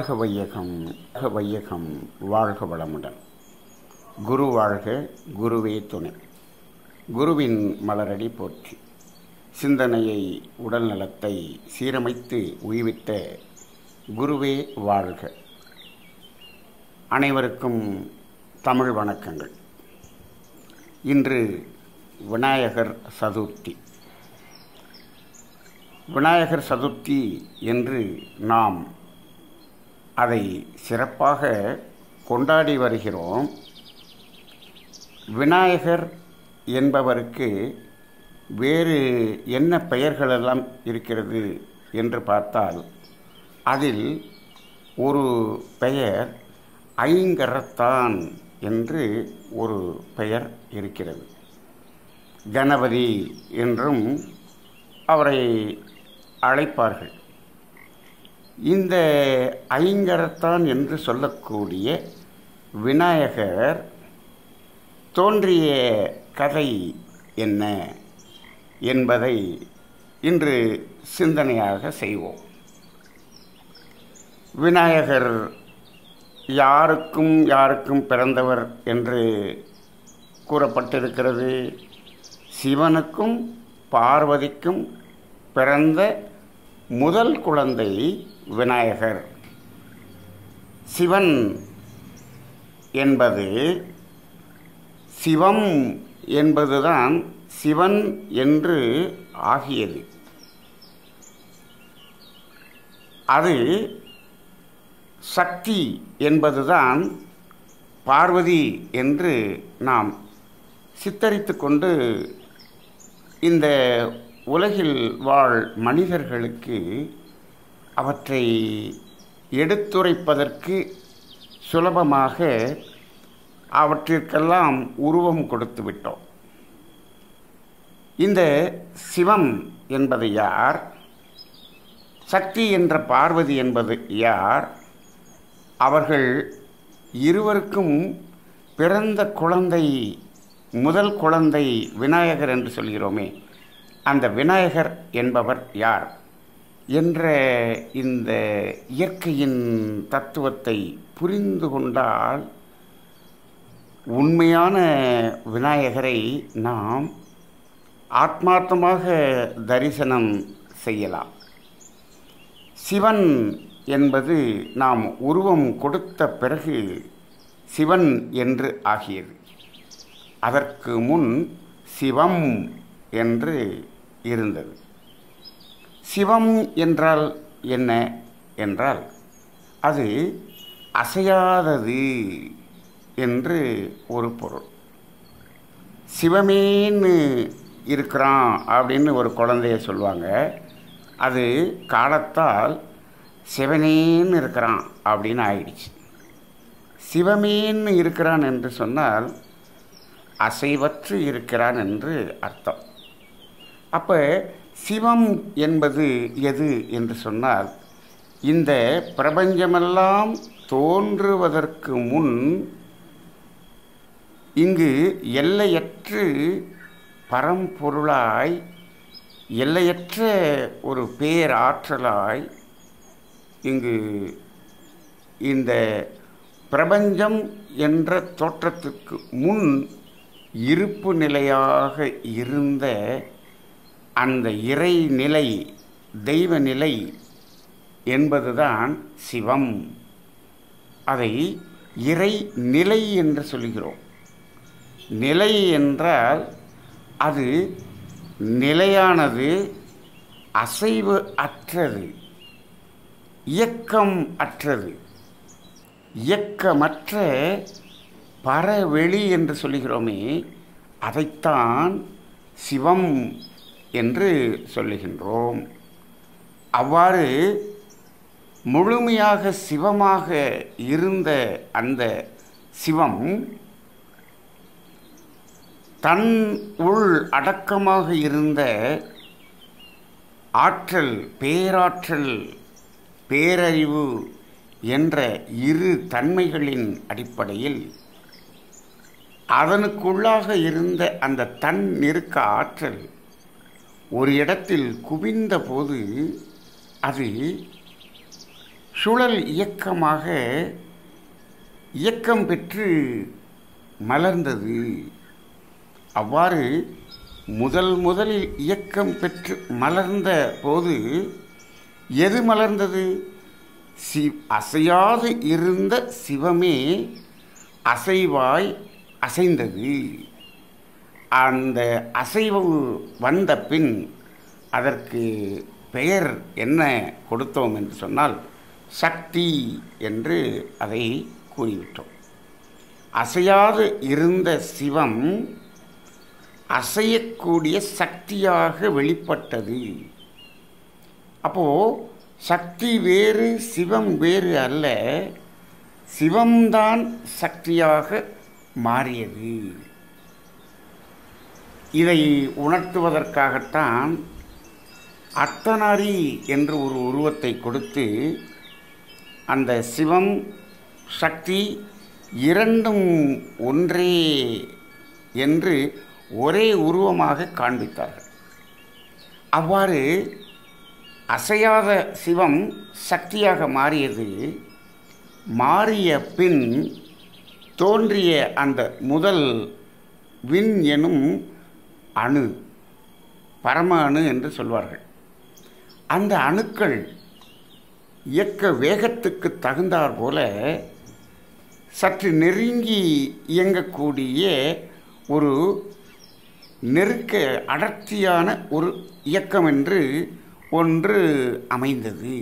வாழ்க வையகம் வாழ்க வையகம் வாழ்க வளமுடன் குரு வாழ்க குருவே துணை குருவின் மலரடி போற்றி சிந்தனையை உடல் நலத்தை சீரமைத்து உய்வித்த குருவே வாழ்க அனைவருக்கும் தமிழ் வணக்கங்கள் இன்று விநாயகர் சதுர்த்தி விநாயகர் சதுர்த்தி என்று நாம் அதை சிறப்பாக கொண்டாடி வருகிறோம் விநாயகர் என்பவருக்கு வேறு என்ன பெயர்களெல்லாம் இருக்கிறது என்று பார்த்தால் அதில் ஒரு பெயர் ஐங்கரத்தான் என்று ஒரு பெயர் இருக்கிறது கணபதி என்றும் அவரை அழைப்பார்கள் இந்த ஐங்கரத்தான் என்று சொல்லக்கூடிய விநாயகர் தோன்றிய கதை என்ன என்பதை இன்று சிந்தனையாக செய்வோம் விநாயகர் யாருக்கும் யாருக்கும் பிறந்தவர் என்று கூறப்பட்டிருக்கிறது சிவனுக்கும் பார்வதிக்கும் பிறந்த முதல் குழந்தை விநாயகர் சிவன் என்பது சிவம் என்பதுதான் சிவன் என்று ஆகியது அது சக்தி என்பதுதான் பார்வதி என்று நாம் சித்தரித்து கொண்டு இந்த உலகில் வாழ் மனிதர்களுக்கு அவற்றை எடுத்துரைப்பதற்கு சுலபமாக அவற்றிற்கெல்லாம் உருவம் கொடுத்து விட்டோம் இந்த சிவம் என்பது யார் சக்தி என்ற பார்வதி என்பது யார் அவர்கள் இருவருக்கும் பிறந்த குழந்தை முதல் குழந்தை விநாயகர் என்று சொல்கிறோமே அந்த விநாயகர் என்பவர் யார் என்ற இந்த இயற்கையின் தத்துவத்தை புரிந்து கொண்டால் உண்மையான விநாயகரை நாம் ஆத்மார்த்தமாக தரிசனம் செய்யலாம் சிவன் என்பது நாம் உருவம் கொடுத்த பிறகு சிவன் என்று ஆகியது அதற்கு முன் சிவம் என்று இருந்தது சிவம் என்றால் என்ன என்றால் அது அசையாதது என்று ஒரு பொருள் சிவமேன்னு இருக்கிறான் அப்படின்னு ஒரு குழந்தைய சொல்லுவாங்க அது காலத்தால் சிவனேன்னு இருக்கிறான் அப்படின்னு ஆயிடுச்சு சிவமேன்னு இருக்கிறான் என்று சொன்னால் அசைவற்று இருக்கிறான் என்று அர்த்தம் அப்போ சிவம் என்பது எது என்று சொன்னால் இந்த பிரபஞ்சமெல்லாம் தோன்றுவதற்கு முன் இங்கு எல்லையற்று பரம்பொருளாய் எல்லையற்ற ஒரு பேராற்றலாய் இங்கு இந்த பிரபஞ்சம் என்ற தோற்றத்துக்கு முன் இருப்பு நிலையாக இருந்த அந்த இறை நிலை தெய்வ நிலை என்பதுதான் சிவம் அதை இறை நிலை என்று சொல்கிறோம் நிலை என்றால் அது நிலையானது அசைவு அற்றது இயக்கம் அற்றது இயக்கமற்ற பரவெளி என்று சொல்லுகிறோமே அதைத்தான் சிவம் என்று சொல்லுகின்றோம் அவ்வாறு முழுமையாக சிவமாக இருந்த அந்த சிவம் தன் உள் அடக்கமாக இருந்த ஆற்றல் பேராற்றல் பேரறிவு என்ற இரு தன்மைகளின் அடிப்படையில் அதனுக்குள்ளாக இருந்த அந்த தன் நெருக்க ஆற்றல் ஒரு இடத்தில் குவிந்த போது அது சுழல் இயக்கமாக இயக்கம் பெற்று மலர்ந்தது அவ்வாறு முதல் முதலில் இயக்கம் பெற்று மலர்ந்த போது எது மலர்ந்தது சி அசையாது இருந்த சிவமே அசைவாய் அசைந்தது அந்த அசைவு வந்த பின் அதற்கு பெயர் என்ன கொடுத்தோம் என்று சொன்னால் சக்தி என்று அதை கூறிவிட்டோம் அசையாது இருந்த சிவம் அசையக்கூடிய சக்தியாக வெளிப்பட்டது அப்போ சக்தி வேறு சிவம் வேறு அல்ல சிவம்தான் சக்தியாக மாறியது இதை உணர்த்துவதற்காகத்தான் அர்த்தநாரி என்று ஒரு உருவத்தை கொடுத்து அந்த சிவம் சக்தி இரண்டும் ஒன்றே என்று ஒரே உருவமாக காண்பித்தார்கள் அவ்வாறு அசையாத சிவம் சக்தியாக மாறியது மாறிய பின் தோன்றிய அந்த முதல் விண் எனும் அணு பரம அணு என்று சொல்வார்கள் அந்த அணுக்கள் இயக்க வேகத்துக்கு தகுந்தாற் போல சற்று நெருங்கி இயங்கக்கூடிய ஒரு நெருக்க அடர்த்தியான ஒரு இயக்கம் என்று ஒன்று அமைந்தது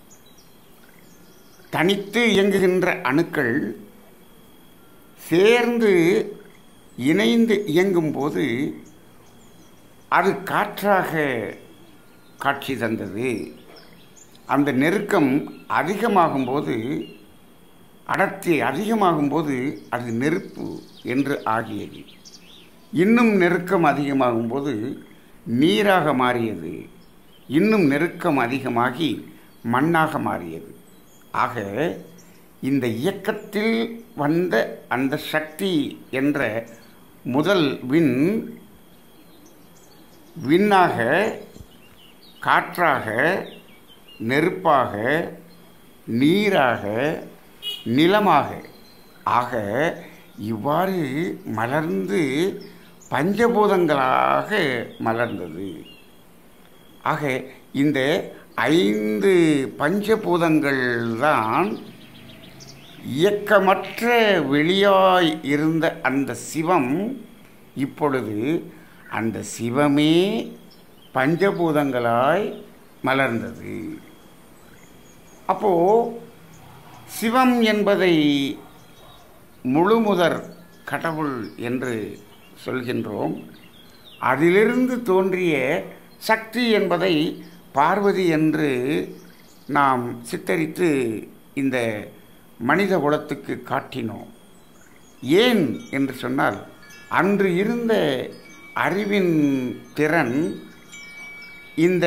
தனித்து இயங்குகின்ற அணுக்கள் சேர்ந்து இணைந்து இயங்கும்போது அது காற்றாக காட்சி தந்தது அந்த நெருக்கம் அதிகமாகும்போது அடர்த்தி அதிகமாகும்போது அது நெருப்பு என்று ஆகியது இன்னும் நெருக்கம் அதிகமாகும்போது நீராக மாறியது இன்னும் நெருக்கம் அதிகமாகி மண்ணாக மாறியது ஆக இந்த இயக்கத்தில் வந்த அந்த சக்தி என்ற முதல் விண் விண்ணாக காற்றாக நெருப்பாக நீராக நிலமாக ஆக இவ்வாறு மலர்ந்து பஞ்சபூதங்களாக மலர்ந்தது ஆக இந்த ஐந்து பஞ்சபூதங்கள் தான் இயக்கமற்ற வெளியாய் இருந்த அந்த சிவம் இப்பொழுது அந்த சிவமே பஞ்சபூதங்களாய் மலர்ந்தது அப்போ சிவம் என்பதை முழுமுதற் கடவுள் என்று சொல்கின்றோம் அதிலிருந்து தோன்றிய சக்தி என்பதை பார்வதி என்று நாம் சித்தரித்து இந்த மனித குலத்துக்கு காட்டினோம் ஏன் என்று சொன்னால் அன்று இருந்த அறிவின் திறன் இந்த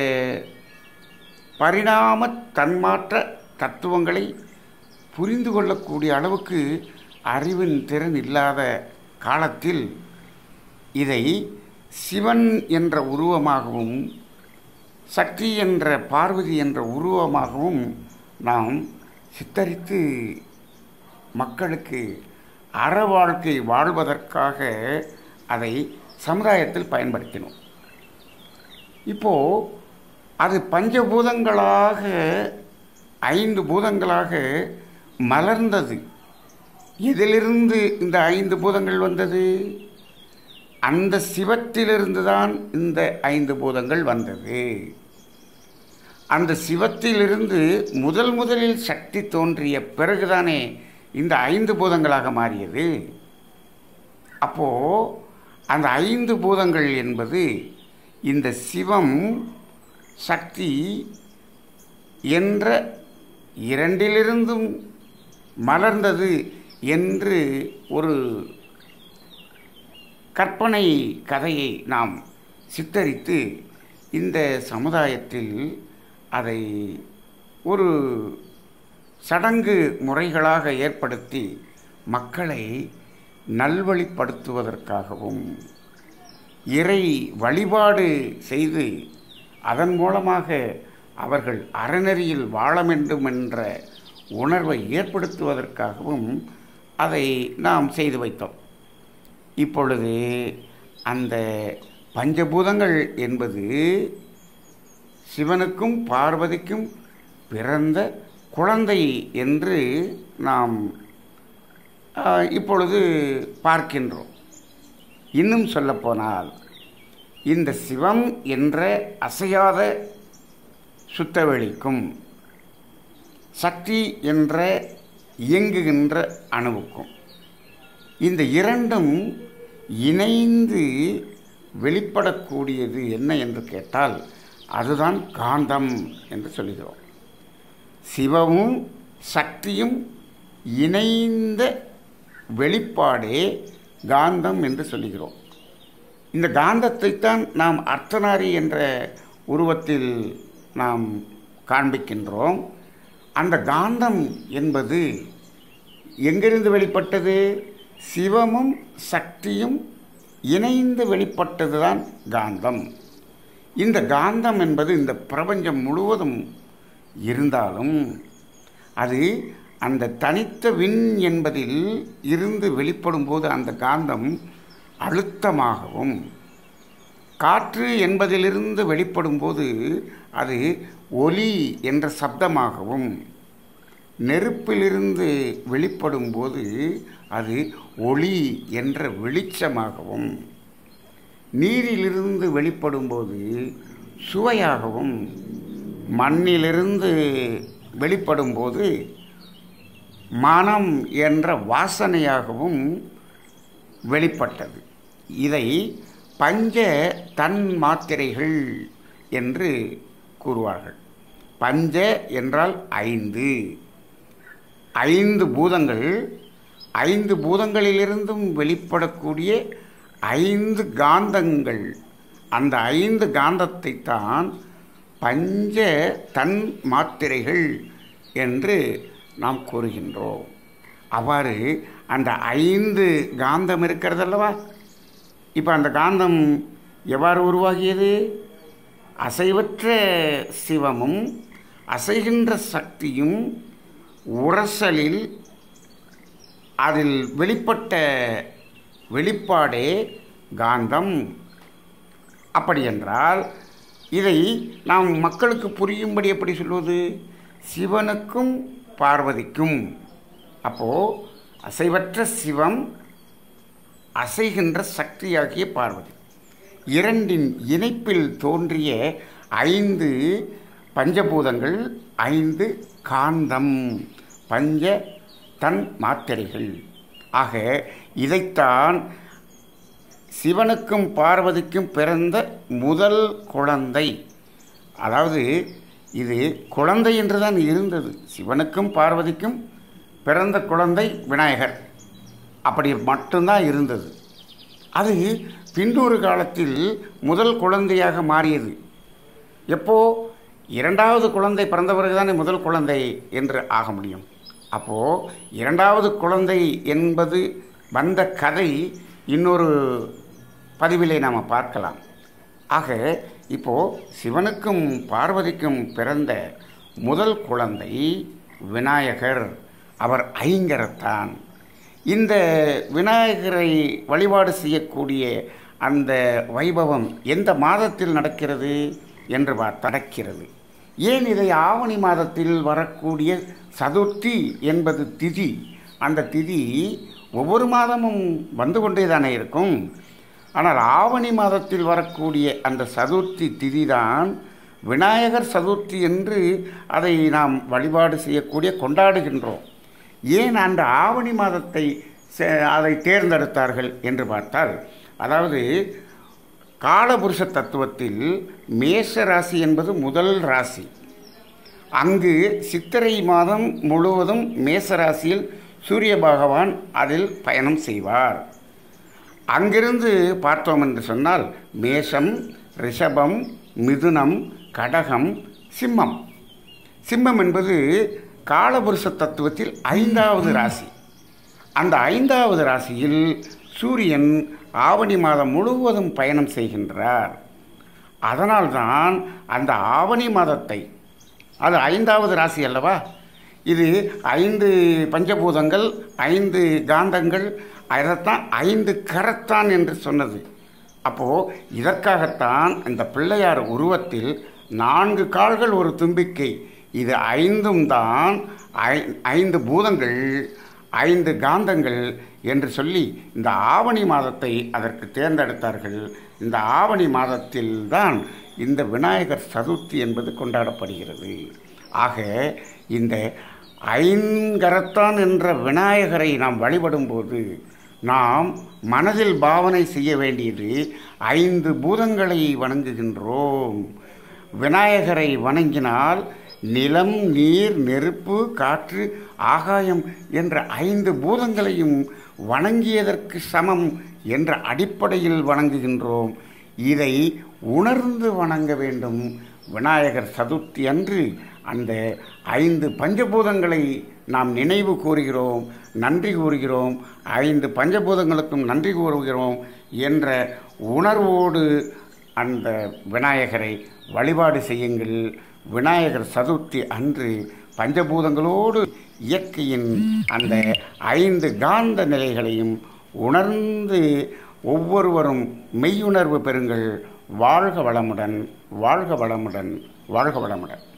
பரிணாம தன்மாற்ற தத்துவங்களை புரிந்து கொள்ளக்கூடிய அளவுக்கு அறிவின் திறன் இல்லாத காலத்தில் இதை சிவன் என்ற உருவமாகவும் சக்தி என்ற பார்வதி என்ற உருவமாகவும் நாம் சித்தரித்து மக்களுக்கு அற வாழ்க்கை வாழ்வதற்காக அதை சமுதாயத்தில் பயன்படுத்தினோம் இப்போது அது பஞ்சபூதங்களாக ஐந்து பூதங்களாக மலர்ந்தது எதிலிருந்து இந்த ஐந்து பூதங்கள் வந்தது அந்த சிவத்திலிருந்து தான் இந்த ஐந்து பூதங்கள் வந்தது அந்த சிவத்திலிருந்து முதல் முதலில் சக்தி தோன்றிய பிறகுதானே இந்த ஐந்து பூதங்களாக மாறியது அப்போது அந்த ஐந்து பூதங்கள் என்பது இந்த சிவம் சக்தி என்ற இரண்டிலிருந்தும் மலர்ந்தது என்று ஒரு கற்பனை கதையை நாம் சித்தரித்து இந்த சமுதாயத்தில் அதை ஒரு சடங்கு முறைகளாக ஏற்படுத்தி மக்களை நல்வழிப்படுத்துவதற்காகவும் இறை வழிபாடு செய்து அதன் மூலமாக அவர்கள் அறநெறியில் வாழ வேண்டும் என்ற உணர்வை ஏற்படுத்துவதற்காகவும் அதை நாம் செய்து வைத்தோம் இப்பொழுது அந்த பஞ்சபூதங்கள் என்பது சிவனுக்கும் பார்வதிக்கும் பிறந்த குழந்தை என்று நாம் ஆ, இப்பொழுது பார்க்கின்றோம் இன்னும் சொல்லப்போனால் இந்த சிவம் என்ற அசையாத சுத்தவெளிக்கும் சக்தி என்ற இயங்குகின்ற அணுவுக்கும் இந்த இரண்டும் இணைந்து வெளிப்படக்கூடியது என்ன என்று கேட்டால் அதுதான் காந்தம் என்று சொல்லுகிறோம் சிவமும் சக்தியும் இணைந்த வெளிப்பாடே காந்தம் என்று சொல்லுகிறோம் இந்த காந்தத்தைத்தான் நாம் அர்த்தநாரி என்ற உருவத்தில் நாம் காண்பிக்கின்றோம் அந்த காந்தம் என்பது எங்கிருந்து வெளிப்பட்டது சிவமும் சக்தியும் இணைந்து வெளிப்பட்டதுதான் காந்தம் இந்த காந்தம் என்பது இந்த பிரபஞ்சம் முழுவதும் இருந்தாலும் அது அந்த தனித்த விண் என்பதில் இருந்து வெளிப்படும் போது அந்த காந்தம் அழுத்தமாகவும் காற்று என்பதிலிருந்து வெளிப்படும் போது அது ஒலி என்ற சப்தமாகவும் நெருப்பிலிருந்து வெளிப்படும் போது அது ஒளி என்ற வெளிச்சமாகவும் நீரிலிருந்து வெளிப்படும் போது சுவையாகவும் மண்ணிலிருந்து வெளிப்படும் போது மனம் என்ற வாசனையாகவும் வெளிப்பட்டது இதை பஞ்ச தன் மாத்திரைகள் என்று கூறுவார்கள் பஞ்ச என்றால் ஐந்து ஐந்து பூதங்கள் ஐந்து பூதங்களிலிருந்தும் வெளிப்படக்கூடிய ஐந்து காந்தங்கள் அந்த ஐந்து காந்தத்தை தான் பஞ்ச தன் மாத்திரைகள் என்று நாம் கூறுகின்றோம் அவ்வாறு அந்த ஐந்து காந்தம் இருக்கிறதல்லவா இப்போ அந்த காந்தம் எவ்வாறு உருவாகியது அசைவற்ற சிவமும் அசைகின்ற சக்தியும் உரசலில் அதில் வெளிப்பட்ட வெளிப்பாடே காந்தம் அப்படி என்றால் இதை நாம் மக்களுக்கு புரியும்படி எப்படி சொல்வது சிவனுக்கும் பார்வதிக்கும் அப்போது அசைவற்ற சிவம் அசைகின்ற சக்தியாகிய பார்வதி இரண்டின் இணைப்பில் தோன்றிய ஐந்து பஞ்சபூதங்கள் ஐந்து காந்தம் பஞ்ச தன் மாத்திரைகள் ஆக இதைத்தான் சிவனுக்கும் பார்வதிக்கும் பிறந்த முதல் குழந்தை அதாவது இது குழந்தை என்று தான் இருந்தது சிவனுக்கும் பார்வதிக்கும் பிறந்த குழந்தை விநாயகர் அப்படி மட்டும்தான் இருந்தது அது பின்னொரு காலத்தில் முதல் குழந்தையாக மாறியது எப்போ இரண்டாவது குழந்தை பிறந்த பிறகுதானே முதல் குழந்தை என்று ஆக முடியும் அப்போது இரண்டாவது குழந்தை என்பது வந்த கதை இன்னொரு பதிவிலே நாம் பார்க்கலாம் ஆக இப்போது சிவனுக்கும் பார்வதிக்கும் பிறந்த முதல் குழந்தை விநாயகர் அவர் ஐங்கரத்தான் இந்த விநாயகரை வழிபாடு செய்யக்கூடிய அந்த வைபவம் எந்த மாதத்தில் நடக்கிறது என்று பார்த்து நடக்கிறது ஏன் இதை ஆவணி மாதத்தில் வரக்கூடிய சதுர்த்தி என்பது திதி அந்த திதி ஒவ்வொரு மாதமும் வந்து கொண்டே தானே இருக்கும் ஆனால் ஆவணி மாதத்தில் வரக்கூடிய அந்த சதுர்த்தி திதி தான் விநாயகர் சதுர்த்தி என்று அதை நாம் வழிபாடு செய்யக்கூடிய கொண்டாடுகின்றோம் ஏன் அந்த ஆவணி மாதத்தை செ- அதை தேர்ந்தெடுத்தார்கள் என்று பார்த்தால் அதாவது காலபுருஷ தத்துவத்தில் மேஷ ராசி என்பது முதல் ராசி அங்கு சித்திரை மாதம் முழுவதும் மேச ராசியில் சூரிய பகவான் அதில் பயணம் செய்வார் அங்கிருந்து பார்த்தோம் என்று சொன்னால் மேஷம் ரிஷபம் மிதுனம் கடகம் சிம்மம் சிம்மம் என்பது காலபுருஷ தத்துவத்தில் ஐந்தாவது ராசி அந்த ஐந்தாவது ராசியில் சூரியன் ஆவணி மாதம் முழுவதும் பயணம் செய்கின்றார் அதனால்தான் அந்த ஆவணி மாதத்தை அது ஐந்தாவது ராசி அல்லவா இது ஐந்து பஞ்சபூதங்கள் ஐந்து காந்தங்கள் அதைத்தான் ஐந்து கரத்தான் என்று சொன்னது அப்போது இதற்காகத்தான் இந்த பிள்ளையார் உருவத்தில் நான்கு கால்கள் ஒரு தும்பிக்கை இது ஐந்தும் தான் ஐ ஐந்து பூதங்கள் ஐந்து காந்தங்கள் என்று சொல்லி இந்த ஆவணி மாதத்தை அதற்கு தேர்ந்தெடுத்தார்கள் இந்த ஆவணி மாதத்தில் தான் இந்த விநாயகர் சதுர்த்தி என்பது கொண்டாடப்படுகிறது ஆக இந்த ஐங்கரத்தான் என்ற விநாயகரை நாம் வழிபடும்போது நாம் மனதில் பாவனை செய்ய வேண்டியது ஐந்து பூதங்களை வணங்குகின்றோம் விநாயகரை வணங்கினால் நிலம் நீர் நெருப்பு காற்று ஆகாயம் என்ற ஐந்து பூதங்களையும் வணங்கியதற்கு சமம் என்ற அடிப்படையில் வணங்குகின்றோம் இதை உணர்ந்து வணங்க வேண்டும் விநாயகர் சதுர்த்தி அன்று அந்த ஐந்து பஞ்சபூதங்களை நாம் நினைவு கூறுகிறோம் நன்றி கூறுகிறோம் ஐந்து பஞ்சபூதங்களுக்கும் நன்றி கூறுகிறோம் என்ற உணர்வோடு அந்த விநாயகரை வழிபாடு செய்யுங்கள் விநாயகர் சதுர்த்தி அன்று பஞ்சபூதங்களோடு இயற்கையின் அந்த ஐந்து காந்த நிலைகளையும் உணர்ந்து ஒவ்வொருவரும் மெய்யுணர்வு பெறுங்கள் வாழ்க வளமுடன் வாழ்க வளமுடன் வாழ்க வளமுடன்